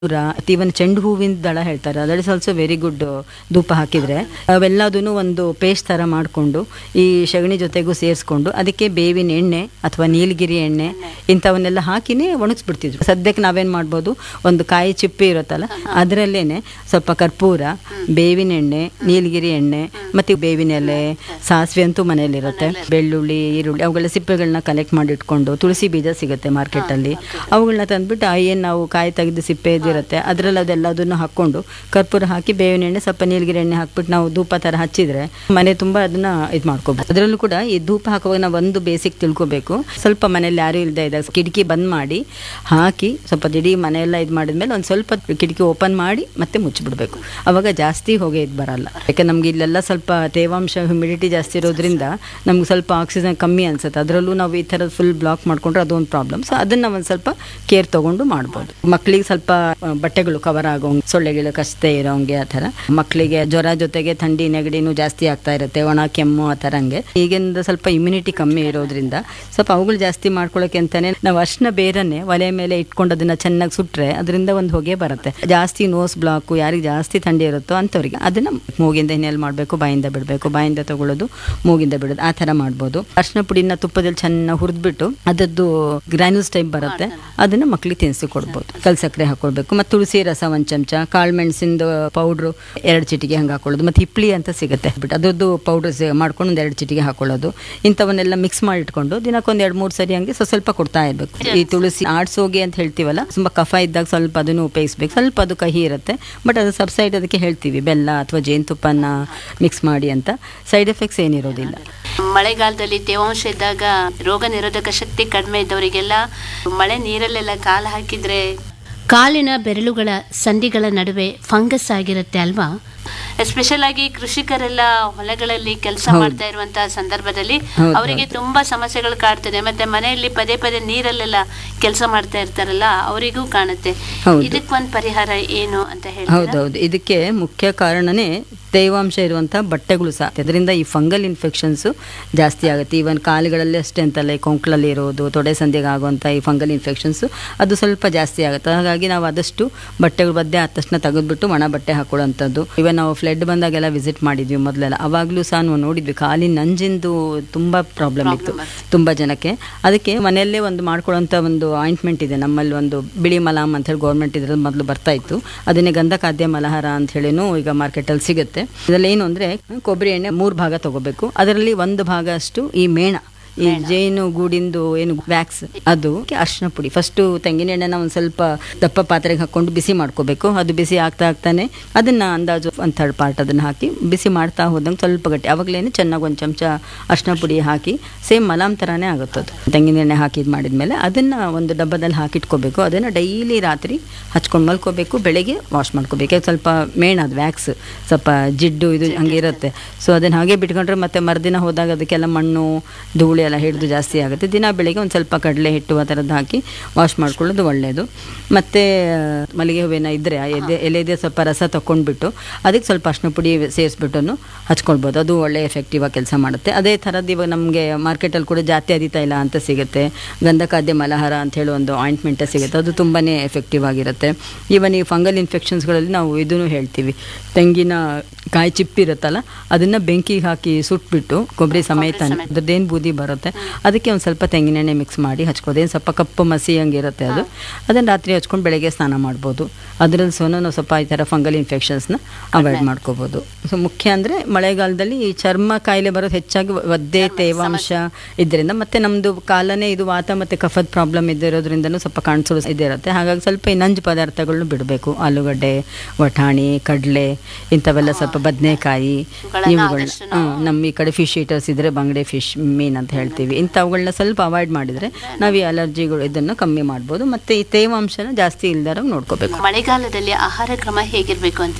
ಇವನ್ ಚೆಂಡು ಹೂವಿನ ದಳ ಹೇಳ್ತಾರೆ that is also very good ಧೂಪ ಹಾಕಿದ್ರೆ ಅವೆಲ್ಲದನ್ನು ಒಂದು ಪೇಸ್ಟ್ ಥರ ಮಾಡಿಕೊಂಡು ಈ ಸಗಣಿ ಜೊತೆಗೂ ಸೇರಿಸ್ಕೊಂಡು ಅದಕ್ಕೆ ಬೇವಿನ ಎಣ್ಣೆ ಅಥವಾ ನೀಲಗಿರಿ ಎಣ್ಣೆ ಇಂಥವನ್ನೆಲ್ಲ ಹಾಕಿನೇ ಒಣಗಿಸ್ಬಿಡ್ತಿದ್ರು ಸದ್ಯಕ್ಕೆ ನಾವೇನು ಮಾಡ್ಬೋದು ಒಂದು ಕಾಯಿ ಚಿಪ್ಪೆ ಇರುತ್ತಲ್ಲ ಅದರಲ್ಲೇನೆ ಸ್ವಲ್ಪ ಕರ್ಪೂರ ಬೇವಿನ ಎಣ್ಣೆ ನೀಲಗಿರಿ ಎಣ್ಣೆ ಮತ್ತು ಬೇವಿನ ಎಲೆ ಸಾಸಿವೆ ಅಂತೂ ಮನೆಯಲ್ಲಿರುತ್ತೆ ಬೆಳ್ಳುಳ್ಳಿ ಈರುಳ್ಳಿ ಅವುಗಳ ಸಿಪ್ಪೆಗಳನ್ನ ಕಲೆಕ್ಟ್ ಮಾಡಿ ಇಟ್ಕೊಂಡು ತುಳಸಿ ಬೀಜ ಸಿಗುತ್ತೆ ಮಾರ್ಕೆಟಲ್ಲಿ ಅವುಗಳನ್ನ ತಂದ್ಬಿಟ್ಟು ಏನು ನಾವು ಕಾಯಿ ತೆಗೆದು ಸಿಪ್ಪೆ ಇದಿರುತ್ತೆ ಅದರಲ್ಲಿ ಅದೆಲ್ಲದನ್ನು ಹಾಕ್ಕೊಂಡು ಕರ್ಪೂರ ಹಾಕಿ ಬೇವಿನ ಎಣ್ಣೆ ಸ್ವಲ್ಪ ನೀಲಗಿರಿ ಎಣ್ಣೆ ಹಾಕ್ಬಿಟ್ಟು ನಾವು ಧೂಪ ಥರ ಹಚ್ಚಿದ್ರೆ ಮನೆ ತುಂಬ ಅದನ್ನ ಇದು ಮಾಡ್ಕೋಬೇಕು ಅದರಲ್ಲೂ ಕೂಡ ಈ ಧೂಪ ಹಾಕುವಾಗ ನಾವು ಒಂದು ಬೇಸಿಕ್ ತಿಳ್ಕೊಬೇಕು ಸ್ವಲ್ಪ ಮನೇಲಿ ಯಾರು ಇಲ್ಲದೆ ಇದ್ದಾಗ ಕಿಟಕಿ ಬಂದ್ ಮಾಡಿ ಹಾಕಿ ಸ್ವಲ್ಪ ದಿಢಿ ಮನೆಯೆಲ್ಲ ಇದು ಮಾಡಿದ್ಮೇಲೆ ಒಂದು ಸ್ವಲ್ಪ ಕಿಟಕಿ ಓಪನ್ ಮಾಡಿ ಮತ್ತೆ ಮುಚ್ಚಿಬಿಡ್ಬೇಕು ಅವಾಗ ಜಾಸ್ತಿ ಹೊಗೆ ಇದು ಬರಲ್ಲ ಯಾಕೆ ನಮ್ಗೆ ಇಲ್ಲೆಲ್ಲ ಸ್ವಲ್ಪ ತೇವಾಂಶ ಹ್ಯುಮಿಡಿಟಿ ಜಾಸ್ತಿ ಇರೋದ್ರಿಂದ ನಮ್ಗೆ ಸ್ವಲ್ಪ ಆಕ್ಸಿಜನ್ ಕಮ್ಮಿ ಅನ್ಸುತ್ತೆ ಅದರಲ್ಲೂ ನಾವು ಈ ಥರ ಫುಲ್ ಬ್ಲಾಕ್ ಮಾಡ್ಕೊಂಡ್ರೆ ಅದೊಂದು ಪ್ರಾಬ್ಲಮ್ ಸೊ ಅದನ್ನ ಒಂದು ಸ್ವಲ್ಪ ಕೇರ್ ತಗೊಂಡು ಮಾಡ್ಬೋದು ಮಕ್ಕಳಿಗೆ ಸ್ವಲ್ಪ ಆ, ಬಟ್ಟೆಗಳು ಕವರ್ ಆಗೋಂಗೆ ಸೊಳ್ಳೆಗಳು ಕಷ್ಟೇ ಇರೋಂಗೆ ಆ ಥರ ಮಕ್ಕಳಿಗೆ ಜ್ವರ ಜೊತೆಗೆ ಥಂಡಿ ನೆಗಡಿನೂ ಜಾಸ್ತಿ ಆಗ್ತಾ ಇರುತ್ತೆ ಒಣ ಕೆಮ್ಮು ಆ ಥರ ಹಂಗೆ ಈಗಿಂದ ಸ್ವಲ್ಪ ಇಮ್ಯುನಿಟಿ ಕಮ್ಮಿ ಇರೋದ್ರಿಂದ ಸ್ವಲ್ಪ ಅವುಗಳು ಜಾಸ್ತಿ ಮಾಡ್ಕೊಳ್ಳೋಕೆ ಅಂತಾನೆ ನಾವು ಅರ್ಶಿನ ಬೇರನ್ನೇ ಒಲೆ ಮೇಲೆ ಇಟ್ಕೊಂಡು ಅದನ್ನ ಚೆನ್ನಾಗಿ ಸುಟ್ರೆ ಅದರಿಂದ ಒಂದು ಹೊಗೆ ಬರುತ್ತೆ ಜಾಸ್ತಿ ನೋಸ್ ಬ್ಲಾಕು ಯಾರಿಗೆ ಜಾಸ್ತಿ ಥಂಡಿ ಇರುತ್ತೋ ಅಂಥವ್ರಿಗೆ ಅದನ್ನ ಮೂಗಿಂದ ಹಿನ್ನೆಲೆ ಮಾಡಬೇಕು ಬಾಯಿಂದ ಬಿಡಬೇಕು ಬಾಯಿಂದ ತಗೊಳ್ಳೋದು ಮೂಗಿಂದ ಬಿಡೋದು ಆ ಥರ ಮಾಡ್ಬೋದು ಅರ್ಶಿನ ಪುಡಿನ ತುಪ್ಪದಲ್ಲಿ ಚೆನ್ನಾಗಿ ಹುರಿದ್ಬಿಟ್ಟು ಅದರದ್ದು ಗ್ರಾನ್ಯೂಲ್ಸ್ ಟೈಪ್ ಬರುತ್ತೆ ಅದನ್ನ ಮಕ್ಳಿಗೆ ತಿನ್ನಿಸಿ ಕೊಡ್ಬೋದು ಕಲ್ ಸಕ್ಕರೆ ಹಾಕೊಳ್ಬೇಕು ಮತ್ತು ತುಳಸಿ ರಸ ಒಂದು ಚಮಚ ಕಾಳು ಮೆಣಸಿಂದು ಪೌಡ್ರು ಎರಡು ಚಿಟಿಕೆ ಹಂಗೆ ಹಾಕೊಳ್ಳೋದು ಮತ್ತು ಹಿಪ್ಲಿ ಅಂತ ಸಿಗುತ್ತೆ ಬಿಟ್ಟು ಅದ್ರದ್ದು ಪೌಡ್ರ್ ಮಾಡ್ಕೊಂಡು ಒಂದು ಎರಡು ಚಿಟಿಕೆ ಹಾಕೊಳ್ಳೋದು ಇಂಥವನ್ನೆಲ್ಲ ಮಿಕ್ಸ್ ಮಾಡಿ ಇಟ್ಕೊಂಡು ದಿನಕ್ಕೊಂದು ಎರಡು ಮೂರು ಸರಿ ಹಂಗೆ ಸ್ವಲ್ಪ ಸ್ವಲ್ಪ ಕೊಡ್ತಾ ಇರಬೇಕು ಈ ತುಳಸಿ ಆಡ್ಸೋಗೆ ಅಂತ ಹೇಳ್ತೀವಲ್ಲ ತುಂಬ ಕಫ ಇದ್ದಾಗ ಸ್ವಲ್ಪ ಅದನ್ನು ಉಪಯೋಗಿಸ್ಬೇಕು ಸ್ವಲ್ಪ ಅದು ಕಹಿ ಇರುತ್ತೆ ಬಟ್ ಅದು ಸಬ್ಸೈಡ್ ಅದಕ್ಕೆ ಹೇಳ್ತೀವಿ ಬೆಲ್ಲ ಅಥವಾ ಜೇನುತುಪ್ಪನ ಮಿಕ್ಸ್ ಮಾಡಿ ಅಂತ ಸೈಡ್ ಎಫೆಕ್ಟ್ಸ್ ಏನಿರೋದಿಲ್ಲ ಮಳೆಗಾಲದಲ್ಲಿ ತೇವಾಂಶ ಇದ್ದಾಗ ರೋಗ ನಿರೋಧಕ ಶಕ್ತಿ ಕಡಿಮೆ ಇದ್ದವರಿಗೆಲ್ಲ ಮಳೆ ನೀರಲ್ಲೆಲ್ಲ ಕಾಲು ಹಾಕಿದ್ರೆ ಕಾಲಿನ ಬೆರಳುಗಳ ಸಂಧಿಗಳ ನಡುವೆ ಫಂಗಸ್ ಆಗಿರುತ್ತೆ ಅಲ್ವಾ ಎಸ್ಪೆಷಲ್ ಆಗಿ ಕೃಷಿಕರೆಲ್ಲ ಹೊಲಗಳಲ್ಲಿ ಕೆಲಸ ಹೌದು. ಮಾಡ್ತಾ ಇರುವಂತಹ ಸಂದರ್ಭದಲ್ಲಿ ಹೌದು, ಅವರಿಗೆ ತುಂಬಾ ಸಮಸ್ಯೆಗಳು ಕಾಡ್ತದೆ ಮತ್ತೆ ಮನೆಯಲ್ಲಿ ಪದೇ ಪದೇ ನೀರಲ್ಲೆಲ್ಲ ಕೆಲಸ ಮಾಡ್ತಾ ಇರ್ತಾರಲ್ಲ ಅವರಿಗೂ ಕಾಣುತ್ತೆ ಹೌದು. ಇದಕ್ಕೊಂದು ಪರಿಹಾರ ಏನು ಅಂತ ಹೇಳ್ತೀರಾ ಹೌದೌದು ಇದಕ್ಕೆ ಮುಖ್ಯ ಕಾರಣನೇ ತೇವಾಂಶ ಇರುವಂಥ ಬಟ್ಟೆಗಳು ಸಹ ಅದರಿಂದ ಈ ಫಂಗಲ್ ಇನ್ಫೆಕ್ಷನ್ಸು ಜಾಸ್ತಿ ಆಗುತ್ತೆ ಈವನ್ ಕಾಲುಗಳಲ್ಲಿ ಅಷ್ಟೇ ಅಂತಲ್ಲ ಈ ಕೊಂಕಳಲ್ಲಿ ಇರೋದು ತೊಡೆ ಸಂಧಿಗೆ ಆಗುವಂಥ ಈ ಫಂಗಲ್ ಇನ್ಫೆಕ್ಷನ್ಸು ಅದು ಸ್ವಲ್ಪ ಜಾಸ್ತಿ ಆಗುತ್ತೆ ಹಾಗಾಗಿ ನಾವು ಆದಷ್ಟು ಬಟ್ಟೆಗಳು ಬದ್ದೆ ಆದ ತಕ್ಷಣ ತೆಗೆದ್ಬಿಟ್ಟು ಒಣ ಬಟ್ಟೆ ಹಾಕೊಳ್ಳೋಂಥದ್ದು ಇವನ್ ನಾವು ಫ್ಲಡ್ ಬಂದಾಗೆಲ್ಲ ವಿಸಿಟ್ ಮಾಡಿದ್ವಿ ಮೊದಲೆಲ್ಲ ಅವಾಗಲೂ ಸಹ ನಾವು ನೋಡಿದ್ವಿ ಕಾಲಿನ ನಂಜಿಂದು ತುಂಬ ಪ್ರಾಬ್ಲಮ್ ಇತ್ತು ತುಂಬ ಜನಕ್ಕೆ ಅದಕ್ಕೆ ಮನೆಯಲ್ಲೇ ಒಂದು ಮಾಡ್ಕೊಳ್ಳೋಂಥ ಒಂದು ಆಯಿಂಟ್ಮೆಂಟ್ ಇದೆ ನಮ್ಮಲ್ಲಿ ಒಂದು ಬಿಳಿ ಮಲಾಮ್ ಅಂತ ಹೇಳಿ ಗೌರ್ಮೆಂಟ್ ಇದ್ರಲ್ಲಿ ಮೊದಲು ಬರ್ತಾ ಇತ್ತು ಅದನ್ನೇ ಗಂಧ ಖಾದ್ಯ ಮಲಹಾರ ಅಂತ ಹೇಳಿನೂ ಈಗ ಮಾರ್ಕೆಟಲ್ಲಿ ಸಿಗುತ್ತೆ ಇದರಲ್ಲಿ ಏನು ಅಂದರೆ ಕೊಬ್ಬರಿ ಎಣ್ಣೆ ಮೂರು ಭಾಗ ತಗೋಬೇಕು ಅದರಲ್ಲಿ ಒಂದು ಭಾಗ ಅಷ್ಟು ಈ ಮೇಣ ಈ ಜೇನು ಗೂಡಿಂದು ಏನು ವ್ಯಾಕ್ಸ್ ಅದು ಅರ್ಶಿನ ಪುಡಿ ಫಸ್ಟು ತೆಂಗಿನ ಎಣ್ಣೆನ ಒಂದು ಸ್ವಲ್ಪ ದಪ್ಪ ಪಾತ್ರೆಗೆ ಹಾಕೊಂಡು ಬಿಸಿ ಮಾಡ್ಕೋಬೇಕು ಅದು ಬಿಸಿ ಆಗ್ತಾ ಆಗ್ತಾನೆ ಅದನ್ನ ಅಂದಾಜು ಒಂದು ಥರ್ಡ್ ಪಾರ್ಟ್ ಅದನ್ನ ಹಾಕಿ ಬಿಸಿ ಮಾಡ್ತಾ ಹೋದಂಗೆ ಸ್ವಲ್ಪ ಗಟ್ಟಿ ಅವಾಗಲೇ ಚೆನ್ನಾಗಿ ಒಂದು ಚಮಚ ಅರ್ಶಿನ ಪುಡಿ ಹಾಕಿ ಸೇಮ್ ಮಲಾಮ್ ಥರನೇ ಆಗುತ್ತೆ ಅದು ತೆಂಗಿನ ಎಣ್ಣೆ ಹಾಕಿ ಇದು ಮಾಡಿದ್ಮೇಲೆ ಅದನ್ನ ಒಂದು ಡಬ್ಬದಲ್ಲಿ ಹಾಕಿಟ್ಕೋಬೇಕು ಅದನ್ನು ಡೈಲಿ ರಾತ್ರಿ ಹಚ್ಕೊಂಡು ಮಲ್ಕೋಬೇಕು ಬೆಳಗ್ಗೆ ವಾಶ್ ಮಾಡ್ಕೋಬೇಕು ಯಾಕೆ ಸ್ವಲ್ಪ ಮೇಣ ಅದು ವ್ಯಾಕ್ಸ್ ಸ್ವಲ್ಪ ಜಿಡ್ಡು ಇದು ಹಂಗೆ ಇರುತ್ತೆ ಸೊ ಅದನ್ನು ಹಾಗೆ ಬಿಟ್ಕೊಂಡ್ರೆ ಮತ್ತೆ ಮರುದಿನ ಹೋದಾಗ ಅದಕ್ಕೆಲ್ಲ ಮಣ್ಣು ಧೂಳು ಎಲ್ಲ ಹಿಡಿದು ಜಾಸ್ತಿ ಆಗುತ್ತೆ ದಿನ ಬೆಳಿಗ್ಗೆ ಒಂದು ಸ್ವಲ್ಪ ಕಡಲೆ ಹಿಟ್ಟು ಆ ಥರದ್ದು ಹಾಕಿ ವಾಶ್ ಮಾಡ್ಕೊಳ್ಳೋದು ಒಳ್ಳೆಯದು ಮತ್ತು ಮಲ್ಲಿಗೆ ಹೂವಿನ ಇದ್ದರೆ ಆ ಎದೆ ಎಲೆದೆ ಸ್ವಲ್ಪ ರಸ ತಗೊಂಡ್ಬಿಟ್ಟು ಅದಕ್ಕೆ ಸ್ವಲ್ಪ ಅರ್ಶಿನ ಪುಡಿ ಸೇರಿಸ್ಬಿಟ್ಟು ಹಚ್ಕೊಳ್ಬೋದು ಅದು ಒಳ್ಳೆ ಎಫೆಕ್ಟಿವ್ ಆಗಿ ಕೆಲಸ ಮಾಡುತ್ತೆ ಅದೇ ಥರದ್ದು ಇವಾಗ ನಮಗೆ ಮಾರ್ಕೆಟಲ್ಲಿ ಕೂಡ ಜಾತಿ ಅದಿ ತೈಲ ಅಂತ ಸಿಗುತ್ತೆ ಗಂಧಖಾದ್ಯ ಮಲಹಾರ ಅಂತ ಹೇಳಿ ಒಂದು ಆಯಿಂಟ್ಮೆಂಟ್ ಸಿಗುತ್ತೆ ಅದು ತುಂಬಾ ಎಫೆಕ್ಟಿವ್ ಆಗಿರುತ್ತೆ ಈವನ್ ಈ ಫಂಗಲ್ ಇನ್ಫೆಕ್ಷನ್ಸ್ಗಳಲ್ಲಿ ನಾವು ಇದನ್ನು ಹೇಳ್ತೀವಿ ತೆಂಗಿನ ಕಾಯಿ ಚಿಪ್ಪಿರುತ್ತಲ್ಲ ಅದನ್ನು ಬೆಂಕಿಗೆ ಹಾಕಿ ಸುಟ್ಬಿಟ್ಟು ಕೊಬ್ಬರಿ ಸಮೇತ ಅದ್ರದ್ದೇನು ಬೂದಿ ಬರುತ್ತೆ ಅದಕ್ಕೆ ಒಂದು ಸ್ವಲ್ಪ ತೆಂಗಿನೆಣ್ಣೆ ಮಿಕ್ಸ್ ಮಾಡಿ ಹಚ್ಕೋದು ಏನು ಸ್ವಲ್ಪ ಕಪ್ಪು ಮಸಿ ಹಂಗಿರುತ್ತೆ ಅದು ಅದನ್ನು ರಾತ್ರಿ ಹಚ್ಕೊಂಡು ಬೆಳಗ್ಗೆ ಸ್ನಾನ ಮಾಡ್ಬೋದು ಅದರಲ್ಲಿ ಸಹ ನಾವು ಸ್ವಲ್ಪ ಈ ಥರ ಫಂಗಲ್ ಇನ್ಫೆಕ್ಷನ್ಸ್ನ ಅವಾಯ್ಡ್ ಮಾಡ್ಕೋಬೋದು ಸೊ ಮುಖ್ಯ ಅಂದರೆ ಮಳೆಗಾಲದಲ್ಲಿ ಈ ಚರ್ಮ ಕಾಯಿಲೆ ಬರೋದು ಹೆಚ್ಚಾಗಿ ಒದ್ದೆ ತೇವಾಂಶ ಇದರಿಂದ ಮತ್ತು ನಮ್ಮದು ಕಾಲನೇ ಇದು ವಾತ ಮತ್ತು ಕಫದ ಪ್ರಾಬ್ಲಮ್ ಇದ್ದಿರೋದ್ರಿಂದನೂ ಸ್ವಲ್ಪ ಕಾಣಿಸೋದು ಇದಿರುತ್ತೆ ಹಾಗಾಗಿ ಸ್ವಲ್ಪ ಈ ನಂಜು ಪದಾರ್ಥಗಳನ್ನ ಬಿಡಬೇಕು ಆಲೂಗಡ್ಡೆ ವಟಾಣಿ ಕಡಲೆ ಇಂಥವೆಲ್ಲ ಸ್ವಲ್ಪ ಬದನೆಕಾಯಿ ಇವುಗಳನ್ನ ಇವುಗಳನ್ನ ಆದಷ್ಟು ನಾವು- ಹ್ಮ್, ನಮ್ಮ ಈ ಕಡೆ ಫಿಶ್ ಈಟರ್ಸ್ ಇದ್ರೆ ಬಂಗಡೆ ಫಿಶ್ ಮೀನ್ ಅಂತ ಹೇಳ್ತೀವಿ ಇಂಥವುಗಳನ್ನ ಸ್ವಲ್ಪ ಅವಾಯ್ಡ್ ಮಾಡಿದ್ರೆ ನಾವು ಈ ಅಲರ್ಜಿಗಳು ಇದನ್ನು ಕಮ್ಮಿ ಮಾಡ್ಬೋದು ಮತ್ತೆ ಈ ತೇವಾಂಶನ ಜಾಸ್ತಿ ಇಲ್ದಾರ ನೋಡ್ಕೋಬೇಕು ಮಳೆಗಾಲದಲ್ಲಿ ಆಹಾರ ಕ್ರಮ ಹೇಗಿರ್ಬೇಕು ಅಂತೀರಾ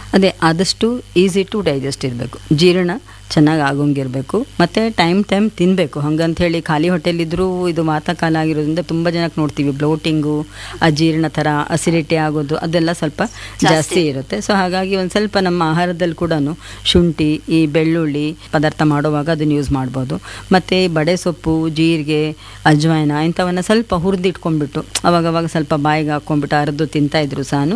ಅದೇ ಆದಷ್ಟು ಈಸಿ ಟು ಡೈಜೆಸ್ಟ್ ಇರಬೇಕು ಜೀರ್ಣ ಚೆನ್ನಾಗಿ ಆಗೋಂಗಿರಬೇಕು ಮತ್ತು ಟೈಮ್ ಟೈಮ್ ತಿನ್ನಬೇಕು ಹಂಗಂತ ಹೇಳಿ ಖಾಲಿ ಹೊಟ್ಟೆಲಿದ್ದರೂ ಇದು ವಾತಕಾಲ ಆಗಿರೋದ್ರಿಂದ ತುಂಬ ಜನಕ್ಕೆ ನೋಡ್ತೀವಿ ಬ್ಲೋಟಿಂಗು ಅಜೀರ್ಣ ಥರ ಅಸಿಡಿಟಿ ಆಗೋದು ಅದೆಲ್ಲ ಸ್ವಲ್ಪ ಜಾಸ್ತಿ ಇರುತ್ತೆ ಸೊ ಹಾಗಾಗಿ ಒಂದು ಸ್ವಲ್ಪ ನಮ್ಮ ಆಹಾರದಲ್ಲಿ ಕೂಡ ಶುಂಠಿ ಈ ಬೆಳ್ಳುಳ್ಳಿ ಪದಾರ್ಥ ಮಾಡುವಾಗ ಅದನ್ನು ಯೂಸ್ ಮಾಡ್ಬೋದು ಮತ್ತು ಬಡೆ ಸೊಪ್ಪು ಜೀರಿಗೆ ಅಜ್ವಾಯಿನ ಇಂಥವನ್ನ ಸ್ವಲ್ಪ ಹುರಿದಿಟ್ಕೊಂಡ್ಬಿಟ್ಟು ಅವಾಗವಾಗ ಸ್ವಲ್ಪ ಬಾಯಿಗೆ ಹಾಕ್ಕೊಂಡ್ಬಿಟ್ಟು ಅರ್ದು ತಿಂತಾ ಇದ್ರು ಸಹ